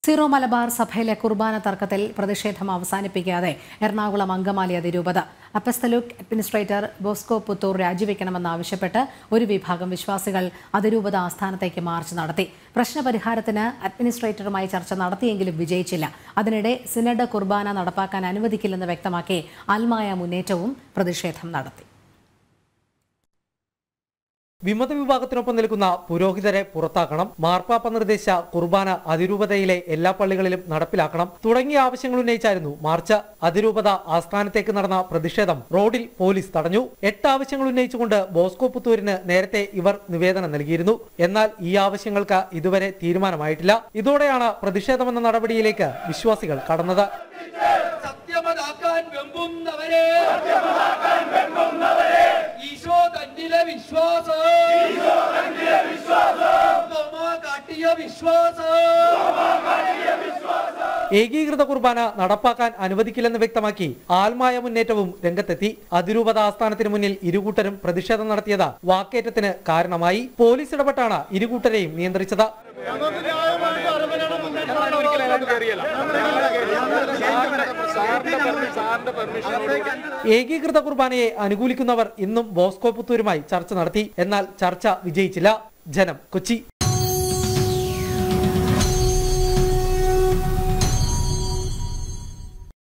zero Malabar സഭയിലെ കുർബാന തർക്കത്തിൽ പ്രതിഷേധം അവസാനിപ്പിക്കാതെ എറണാകുളം അങ്കമാലി അതിരൂപത അപ്പസ്തലുക് അഡ്മിനിസ്ട്രേറ്റർ ബോസ്കോ പുത്തൂർ രാജിവെക്കണമെന്നാവശ്യപ്പെട്ട് ഒരു വിഭാഗം വിശ്വാസികൾ അതിരൂപത ആസ്ഥാനത്തേക്ക് മാർച്ച് നടത്തി പ്രശ്നപരിഹാരത്തിന് അഡ്മിനിസ്ട്രേറ്ററുമായി ചർച്ച നടത്തിയെങ്കിലും വിജയിച്ചില്ല അതിനിടെ സിനഡ് കുർബാന നടപ്പാക്കാൻ അനുവദിക്കില്ലെന്ന് വ്യക്തമാക്കി അൽമായ മുന്നേറ്റവും പ്രതിഷേധം നടത്തി വിമത വിഭാഗത്തിനൊപ്പം നിൽക്കുന്ന പുരോഹിതരെ പുറത്താക്കണം മാർപ്പാപ്പ നിർദ്ദേശിച്ച കുർബാന അതിരൂപതയിലെ എല്ലാ പള്ളികളിലും നടപ്പിലാക്കണം തുടങ്ങിയ ആവശ്യങ്ങൾ ഉന്നയിച്ചായിരുന്നു മാർച്ച് അതിരൂപത ആസ്ഥാനത്തേക്ക് നടന്ന പ്രതിഷേധം റോഡിൽ പോലീസ് തടഞ്ഞു എട്ട് ആവശ്യങ്ങൾ ഉന്നയിച്ചുകൊണ്ട് ബോസ്കോ പുത്തൂരിന് നേരത്തെ ഇവർ നിവേദനം നൽകിയിരുന്നു എന്നാൽ ഈ ആവശ്യങ്ങൾക്ക് ഇതുവരെ തീരുമാനമായിട്ടില്ല ഇതോടെയാണ് പ്രതിഷേധമെന്ന നടപടിയിലേക്ക് വിശ്വാസികൾ കടന്നത് സത്യമതാക്കാൻ വെമ്പുന്നവരെ ഈശോ തന്നിലെ വിശ്വാസം തോമ കാട്ടിയ വിശ്വാസം ഏകീകൃത കുർബാന നടപ്പാക്കാൻ അനുവദിക്കില്ലെന്ന് വ്യക്തമാക്കി ആൽമായ മുന്നേറ്റവും രംഗത്തെത്തി അതിരൂപത ആസ്ഥാനത്തിന് മുന്നിൽ ഇരുകൂട്ടരും പ്രതിഷേധം നടത്തിയത് വാക്കേറ്റത്തിന് കാരണമായി പോലീസ് ഇടപെട്ടാണ് ഇരുകൂട്ടരെയും നിയന്ത്രിച്ചത് ഏകീകൃത കുർബാനയെ അനുകൂലിക്കുന്നവർ ഇന്നും ബോസ്കോ പുത്തൂരുമായി ചർച്ച നടത്തി എന്നാൽ ചർച്ച വിജയിച്ചില്ല ജനം കൊച്ചി